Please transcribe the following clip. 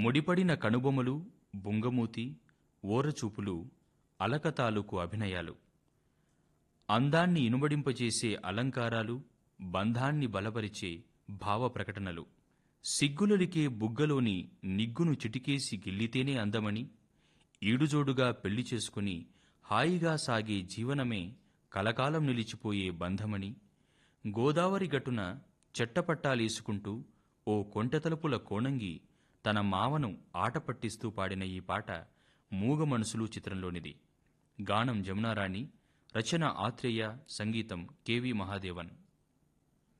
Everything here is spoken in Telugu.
ముడిపడిన కనుబొమలు బుంగమూతి ఓరచూపులు అలక తాలూకు అభినయాలు అందాన్ని ఇనుబడింపచేసే అలంకారాలు బంధాన్ని బలపరిచే భావ ప్రకటనలు సిగ్గులలికే బుగ్గలోని నిగ్గును చిటికేసి గిల్లితేనే అందమని ఈడుజోడుగా పెళ్లి చేసుకుని హాయిగా సాగే జీవనమే కలకాలం నిలిచిపోయే బంధమని గోదావరి గట్టున చెట్టపట్టాలేసుకుంటూ ఓ కొంటెతలుపుల కోణంగి తన మావను ఆట పట్టిస్తూ పాడిన ఈ పాట మూగ మనసులు చిత్రంలోనిది గానం జమునారాణి రచన ఆత్రేయ సంగీతం కెవి మహాదేవన్